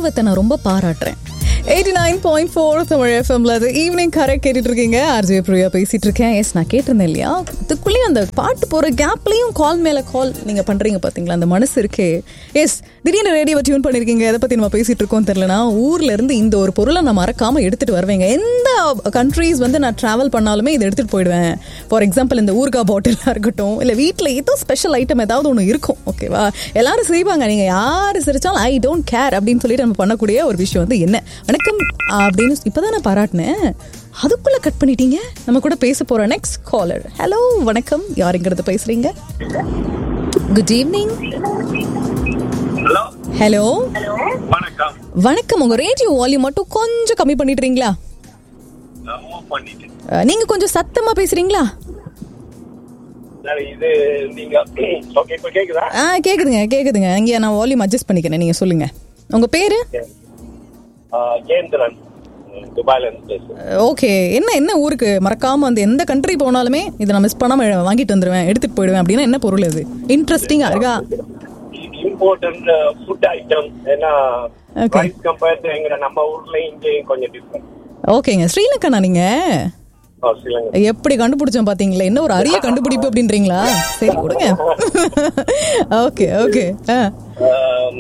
ஆர்வத்தை நான் ரொம்ப பாராட்டுறேன் eighty nine point four Tamil எஃப்எம்ல அது ஈவினிங் கரெக்ட் கேட்டுட்டு இருக்கீங்க ஆர்ஜே பிரியா பேசிட்டு இருக்கேன் எஸ் நான் கேட்டிருந்தேன் இல்லையா இதுக்குள்ளேயும் அந்த பாட்டு போற கேப்லயும் கால் மேல கால் நீங்க பண்றீங்க பாத்தீங்களா அந்த மனசு இருக்கே எஸ் திடீர்னு ரேடியோ டியூன் பண்ணிருக்கீங்க எதை பத்தி நம்ம பேசிட்டு இருக்கோம் தெரியலனா ஊர்ல இருந்து இந்த ஒரு பொருளை நான் மறக்காம எடுத்துட்டு வருவேங்க எந்த கண்ட்ரீஸ் வந்து நான் டிராவல் பண்ணாலுமே இதை எடுத்துட்டு போயிடுவேன் ஃபார் எக்ஸாம்பிள் இந்த ஊர்கா பாட்டிலா இருக்கட்டும் இல்ல வீட்ல ஏதோ ஸ்பெஷல் ஐட்டம் ஏதாவது ஒன்று இருக்கும் ஓகேவா எல்லாரும் சிரிப்பாங்க நீங்க யாரு சிரிச்சாலும் ஐ டோன்ட் கேர் அப்படின்னு சொல்லிட்டு நம்ம பண்ணக்கூடிய ஒரு விஷயம் வந்து என்ன வணக்கம் அப்படின்னு இப்பதான் நான் பாராட்டினேன் அதுக்குள்ள கட் பண்ணிட்டீங்க நம்ம கூட பேச போற நெக்ஸ்ட் காலர் ஹலோ வணக்கம் யாருங்கிறது பேசுறீங்க குட் ஈவினிங் ஹலோ ஹலோ வணக்கம் வணக்கம் உங்க ரேடியோ வால்யூம் மட்டும் கொஞ்சம் கம்மி பண்ணிடுறீங்களா நான் move பண்ணிட்டேன் அஹ், நீங்க கொஞ்சம் சத்தமா பேசுறீங்களா சரி இது நீங்க ஓகே இப்ப கேக்குதா ஆ கேக்குதுங்க கேக்குதுங்க இங்க நான் வால்யூம் அட்ஜஸ்ட் பண்ணிக்கிறேன் நீங்க சொல்லுங்க உங்க பேரு ஆஹ், ஜெயந்திரன் ம், துபாயில இருந்து பேசுறேன் ஓகே என்ன என்ன ஊருக்கு மறக்காம அந்த எந்த கண்ட்ரி போனாலுமே இதை நான் மிஸ் பண்ணாம வாங்கிட்டு வந்துருவேன் எடுத்துட்டு போயிடுவேன் அப்படின்னா என்ன பொருள் இது இன்ட்ரெஸ்டிங்கா இருக்கா இம்போர்ட்டன்ட் ஃபுட் ஐட்டம் ஏன்னா Okay. ரைஸ் கம்பேர்ட் எங்க நம்ம ஊர்ல இங்கேயும் கொஞ்சம் டிஃப்ரெண்ட் ஓகேங்க ஸ்ரீலங்கனா நீங்க ஸ்ரீலங்கா எப்படி கண்டுபிடிச்சோம் பாத்தீங்களா என்ன ஒரு அரிய கண்டுபிடிப்பு அப்படின்றீங்களா சரி கொடுங்க ஓகே ஓகே ஆஹ்,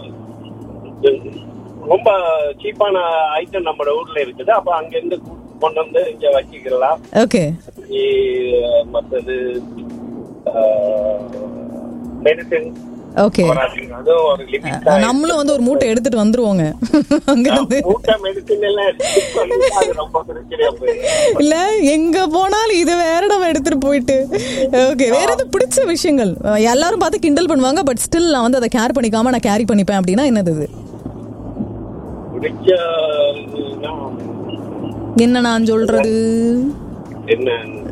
ரொம்ப சீப்பான ஐட்டம் நம்ம ஊர்ல இருக்குது அப்ப அங்க இருந்து கொண்டு வந்து இங்க வச்சுக்கலாம் ஓகே இ- மத்தது மெடிசின் ஓகே அதுவும் ஒரு லிமிட் நம்மளும் வந்து ஒரு மூட்டை எடுத்துட்டு வந்துருவோங்க அங்க இருந்து மூட்டை மெடிசின் எல்லாம் எடுத்துட்டு வந்து அது ரொம்ப பிரச்சனையா போயிடுது இல்ல எங்க போனாலும் இது வேற நம்ம எடுத்துட்டு போயிட்டு ஓகே வேற எதுவும் பிடிச்ச விஷயங்கள் எல்லாரும் பார்த்து கிண்டல் பண்ணுவாங்க பட் ஸ்டில் நான் வந்து அதை கேர் பண்ணிக்காம நான் கேரி பண்ணிப்பேன் அப்படின்னா என்னது இது பிடிச்ச என்ன நான் சொல்றது என்ன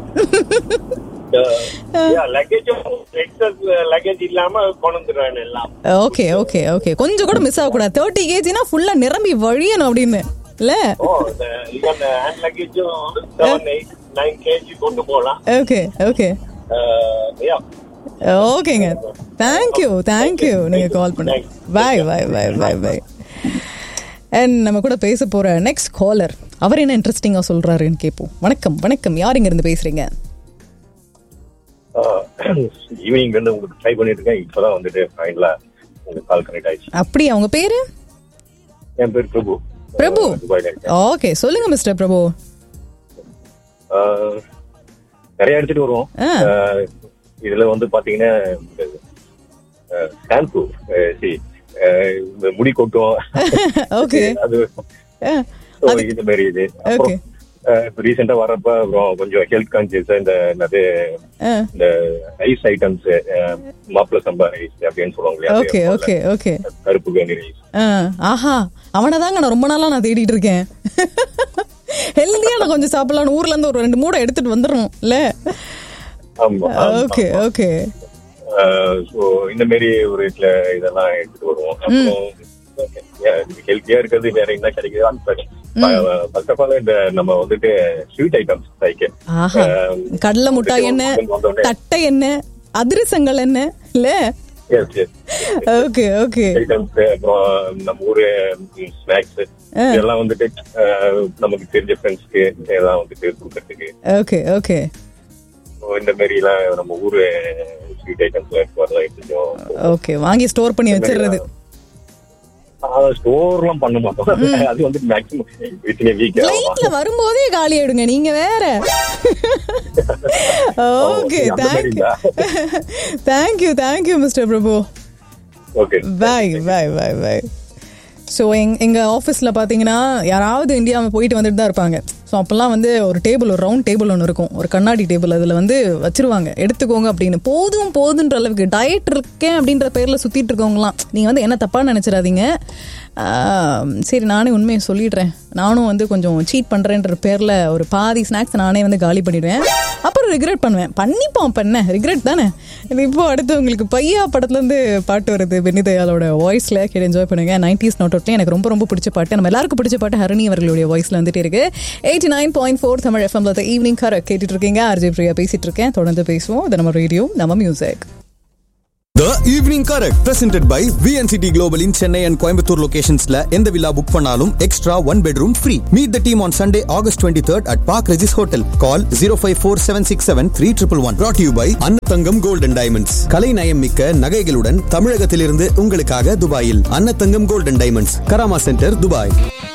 லக்கேஜும் எக்ஸஸ் லக்கேஜ் இல்லாம கொண்டு வந்துடுவேன் எல்லாம் ஓகே ஓகே ஓகே கொஞ்சம் கூட மிஸ் ஆகக்கூடாது தேர்ட்டி கேஜினா ஃபுல்லா நிரம்பி வழியணும் அப்படின்னு இல்ல ஓ இந்த ஈவன் ஹேண்ட் லக்கேஜும் செவன் எயிட் நைன் கேஜி கொண்டு போகலாம் ஓகே ஓகே யா ஓகேங்க தேங்க்யூ தேங்க்யூ நீங்க கால் பண்ண பாய் bye bye bye bye and நம்ம கூட பேச போற நெக்ஸ்ட் காலர் அவர் என்ன இன்ட்ரெஸ்டிங்கா சொல்றாருன்னு கேட்போம் வணக்கம் வணக்கம் யார் இங்க இருந்து பேசுறீங்க ஈவினிங் வந்து உங்களுக்கு ட்ரை பண்ணிட்டு இருக்கேன் இப்பதான் வந்துட்டு ஃபைனலா உங்களுக்கு கால் கனெக்ட் ஆயிடுச்சு அப்படி அவங்க பேரு என் பேர் பிரபு பிரபு அஹ் துபாயில இருக்கேன் ஓகே சொல்லுங்க மிஸ்டர் பிரபு அஹ் நிறைய எடுத்துட்டு வருவோம் ஆ. அஹ் இதுல வந்து பாத்தீங்கன்னா ஷாம்பு சி இந்த முடி கொட்டும் ஓகே அது so இந்த மாதிரி இது அப்புறம் அஹ் இப்ப ரீசெண்டா வரப்ப அப்புறம் கொஞ்சம் ஹெல்த் கான்சியஸ் இந்த என்னது இந்த ரைஸ் ஐட்டம்ஸ் மாப்பிள சம்பா ரைஸ் அப்படின்னு சொல்லுவாங்க இல்லையா? அது ஓகே ஓகே ஓகே கருப்பு கனி ரைஸ் ஆஹா அவனை தாங்க நான் ரொம்ப நாளா நான் தேடிட்டு இருக்கேன் ஹெல்தியா நான் கொஞ்சம் சாப்பிடலாம்னு ஊர்ல இருந்து ஒரு ரெண்டு மூடை எடுத்துட்டு வந்துடணும் இல்ல ஆமா ஓகே ஓகே ஸோ இந்த மாதிரி ஒரு இதுல இதெல்லாம் எடுத்துட்டு வருவோம் அப்புறம் ஹெல்த்தியா இருக்கிறது வேற என்ன கிடைக்குது ஃபர்ஸ்ட் ஆஃப் ஆல் இந்த நம்ம வந்துட்டு ஸ்வீட் ஐட்டம்ஸ் லைக் ஆஹா கடலை முட்டாய் என்ன வந்தோடனே தட்டை என்ன அதிரசங்கள் என்ன இல்ல yes yes okay okay items அப்புறம் நம்ம ஊரு ஸ்நாக்ஸ் இதெல்லாம் வந்துட்டு அஹ், நமக்கு தெரிஞ்ச ஃப்ரெண்ட்ஸ்க்கு இதெல்லாம் வந்துட்டு கொடுக்கறதுக்கு ஓகே ஓகே So, இந்த மாதிரி எல்லாம் நம்ம ஊரு ஸ்வீட் ஐட்டம்ஸ் வரலாம் கொஞ்சம் ஓகே வாங்கி ஸ்டோர் பண்ணி வச்சிடுறது ஸ்டோர்லாம் பண்ண மாட்டோம் அது வந்து மேக்ஸிமம் வித்தின் வீக் ஃபிளைட்ல வரும்போதே காலி ஆயிடுங்க நீங்க வேற ஓகே அந்த மாதிரி thank you thank you thank you mister Prabhu okay bye bye bye bye so எங் எங்கள் ஆஃபீஸில் பார்த்தீங்கன்னா யாராவது இந்தியா போயிட்டு வந்துட்டு தான் இருப்பாங்க ஸோ அப்போல்லாம் வந்து ஒரு டேபிள் ஒரு ரவுண்ட் டேபிள் ஒன்று இருக்கும் ஒரு கண்ணாடி டேபிள் அதில் வந்து வச்சிருவாங்க எடுத்துக்கோங்க அப்படின்னு போதும் போதுன்ற அளவுக்கு டயட் இருக்கேன் அப்படின்ற பேரில் சுற்றிட்டு இருக்கவங்களாம் நீங்கள் வந்து என்ன தப்பாக நினச்சிடாதீங்க ஆஹ், சரி நானே உண்மையை சொல்லிடுறேன் நானும் வந்து கொஞ்சம் சீட் பண்ணுறேன்ற பேரில் ஒரு பாதி ஸ்நாக்ஸ் நானே வந்து காலி பண்ணிடுவேன் அப்புறம் ரிக்ரெட் பண்ணுவேன் பண்ணிப்போம் அப்போ என்ன ரிக்ரெட் தானே இது இப்போ அடுத்து உங்களுக்கு பையா படத்துலேருந்து பாட்டு வருது பென்னி தயாலோட வாய்ஸில் கேட்டு என்ஜாய் பண்ணுங்க நைன்டிஸ் நோட் அவுட்ல எனக்கு ரொம்ப ரொம்ப பிடிச்ச பாட்டு நம்ம எல்லாருக்கும் பிடிச்ச பாட்டு ஹரணி அவர்களுடைய வாய்ஸ்ல வந்துட்டு இருக்கு eighty nine point four Tamil எஃப்எம்ல ஈவினிங் கர கேட்டுட்டு இருக்கீங்க ஆர்ஜே பிரியா பேசிட்டு இருக்கேன் தொடர்ந்து பேசுவோம் இது நம்ம ரேடியோ நம்ம music The evening correct presented by VNCT global in Chennai and Coimbatore லொகேஷன்ஸ்ல எந்த வில்லா புக் பண்ணாலும் extra one bedroom free meet the team on Sunday August twenty third at Park Regis hotel call zero five four seven six seven three triple one brought you by Annathangam golden diamonds கலை நயம் மிக்க நகைகளுடன் தமிழகத்திலிருந்து உங்களுக்காக துபாயில் Annathangam golden diamonds Karama centre Dubai